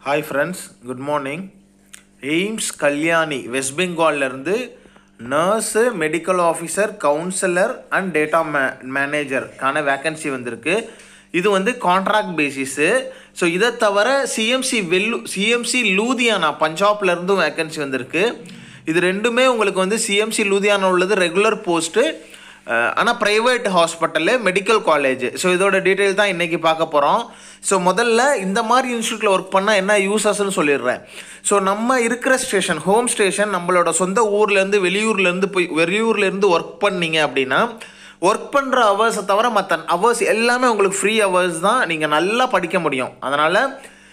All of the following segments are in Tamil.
hi friends good morning AIIMS Kalyani west பெங்கால்லேருந்து nurse medical officer counsellor and data மே மேனேஜருக்கான வேக்கன்சி வந்திருக்கு இது வந்து கான்ட்ராக்ட் பேசிஸு ஸோ இதை தவிர சிஎம்சி வெல்லு சிஎம்சி லூதியானா பஞ்சாப்லேருந்தும் வேக்கன்சி வந்திருக்கு இது ரெண்டுமே உங்களுக்கு வந்து சிஎம்சி லூதியானா உள்ளது ரெகுலர் போஸ்ட்டு ஆனால் private hospital medical college so இதோட டீட்டெயில் தான் இன்றைக்கி பார்க்க போகிறோம் ஸோ முதல்ல இந்த மாதிரி இன்ஸ்டியூட்டில் ஒர்க் பண்ணால் என்ன யூசஸ்ன்னு சொல்லிடுறேன் ஸோ நம்ம இருக்கிற ஸ்டேஷன் ஹோம் ஸ்டேஷன் நம்மளோட சொந்த ஊர்லேருந்து வெளியூர்லேருந்து போய் வெளியூர்லேருந்து ஒர்க் பண்ணீங்க அப்படின்னா ஒர்க் பண்ணுற ஹவர்ஸை தவிர மற்ற ஹவர்ஸ் எல்லாமே உங்களுக்கு ஃப்ரீ ஹவர்ஸ் தான் நீங்கள் நல்லா படிக்க முடியும் அதனால்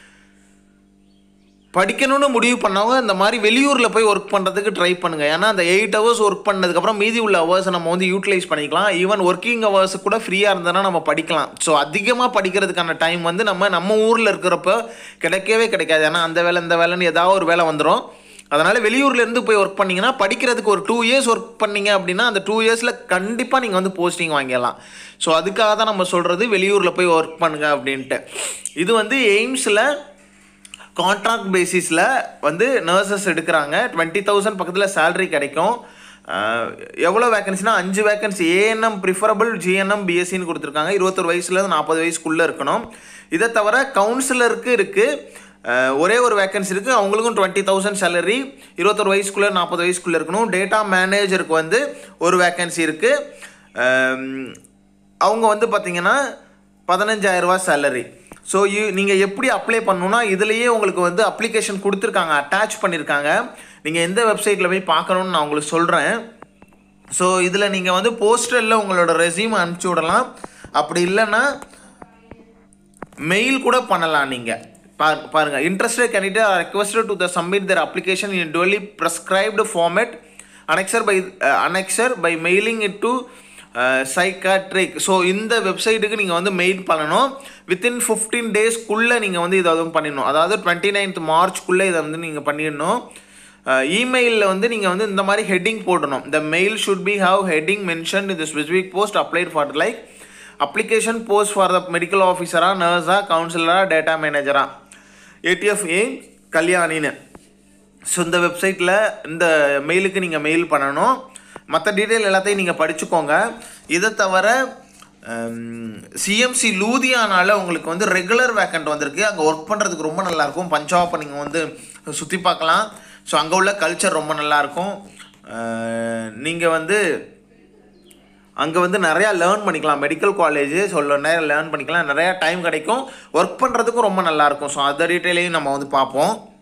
படிக்கணும்னு முடிவு பண்ணவங்க இந்த மாதிரி வெளியூரில் போய் ஒர்க் பண்ணுறதுக்கு ட்ரை பண்ணுங்கள் ஏன்னா அந்த எயிட் ஹவர்ஸ் ஒர்க் பண்ணதுக்கப்புறம் மீதி உள்ள ஹவர்ஸை நம்ம வந்து யூட்டிலைஸ் பண்ணிக்கலாம் ஈவன் ஒர்க்கிங் ஹவர்ஸ் கூட ஃப்ரீயாக இருந்ததுன்னா நம்ம படிக்கலாம் ஸோ அதிகமாக படிக்கிறதுக்கான டைம் வந்து நம்ம நம்ம ஊரில் இருக்கிறப்ப கிடைக்கவே கிடைக்காது ஏன்னா அந்த வேலை இந்த வேலைன்னு ஏதாவது ஒரு வேலை வந்துடும் அதனால் வெளியூர்லேருந்து போய் ஒர்க் பண்ணிங்கன்னா படிக்கிறதுக்கு ஒரு டூ இயர்ஸ் ஒர்க் பண்ணீங்க அப்படின்னா அந்த டூ இயர்ஸில் கண்டிப்பாக நீங்கள் வந்து போஸ்டிங் வாங்கிடலாம் ஸோ அதுக்காக தான் நம்ம சொல்கிறது வெளியூரில் போய் ஒர்க் பண்ணுங்க அப்படின்ட்டு இது வந்து எய்ம்ஸில் கான்ட்ராக்ட் பேசிஸில் வந்து நர்சஸ் எடுக்கிறாங்க டுவெண்ட்டி தௌசண்ட் பக்கத்தில் சேலரி கிடைக்கும் அஹ், எவ்வளோ வேகன்சினா அஞ்சு வேகன்சி ஏஎன்எம் ப்ரிஃபரபிள் ஜிஎன்எம் பிஎஸ்சின்னு கொடுத்துருக்காங்க இருபத்தொரு வயசுலேருந்து நாற்பது வயசுக்குள்ளே இருக்கணும் இதை தவிர கவுன்சிலருக்கு இருக்குது ஒரே ஒரு வேகன்சி இருக்குது அவங்களுக்கும் டுவெண்ட்டி தௌசண்ட் சேலரி இருபத்தொரு வயசுக்குள்ளே நாற்பது வயசுக்குள்ளே இருக்கணும் டேட்டா மேனேஜருக்கு வந்து ஒரு வேகன்சி இருக்குது அவங்க வந்து பார்த்தீங்கன்னா பதினஞ்சாயிரரூபா சேலரி ஸோ யூ நீங்கள் எப்படி அப்ளை பண்ணணும்னா இதுலேயே உங்களுக்கு வந்து அப்ளிகேஷன் கொடுத்துருக்காங்க அட்டாச் பண்ணியிருக்காங்க நீங்கள் எந்த வெப்சைட்டில் போய் பார்க்கணுன்னு நான் உங்களுக்கு சொல்கிறேன் ஸோ இதில் நீங்கள் வந்து போஸ்டரில் உங்களோட ரெசியூம் அனுப்பிச்சி விடலாம் அப்படி இல்லைன்னா மெயில் கூட பண்ணலாம் நீங்கள் பார் பாருங்கள் interested candidate are requested to the submit their application in duly prescribed format annexer by uh, annexer by mailing it to psychiatric so இந்த வெப்சைட்டுக்கு நீங்கள் வந்து மெயில் பண்ணணும் வித்தின் ஃபிஃப்டீன் டேஸ்க்குள்ளே நீங்கள் வந்து இதை வந்து பண்ணிடணும் அதாவது டுவெண்ட்டி நைன்த் மார்ச்க்குள்ளே இதை வந்து நீங்கள் பண்ணிடணும் இமெயிலில் வந்து நீங்கள் வந்து இந்த மாதிரி ஹெட்டிங் போடணும் the mail should be have heading mention in the specific post applied for like application post for the medical ஆஃபீஸரா நர்ஸா கவுன்சிலரா டேட்டா மேனேஜரா ஏடிஎஃப்ஏ கல்யாணின்னு ஸோ இந்த வெப்சைட்டில் இந்த மெயிலுக்கு நீங்கள் மெயில் பண்ணணும் மற்ற டீட்டெயில் எல்லாத்தையும் நீங்கள் படிச்சுக்கோங்க இதை தவிர சிஎம்சி லூதியானால உங்களுக்கு வந்து ரெகுலர் வேக்கண்ட் வந்திருக்கு அங்கே ஒர்க் பண்ணுறதுக்கு ரொம்ப நல்லாயிருக்கும் பஞ்சாப் நீங்கள் வந்து சுற்றி பார்க்கலாம் ஸோ அங்கே உள்ள கல்ச்சர் ரொம்ப நல்லாயிருக்கும் நீங்கள் வந்து அங்கே வந்து நிறையா லேர்ன் பண்ணிக்கலாம் மெடிக்கல் காலேஜ் சொல்ல நேரம் லேர்ன் பண்ணிக்கலாம் நிறையா டைம் கிடைக்கும் ஒர்க் பண்ணுறதுக்கும் ரொம்ப நல்லாயிருக்கும் ஸோ அந்த டீட்டெயிலையும் நம்ம வந்து பார்ப்போம்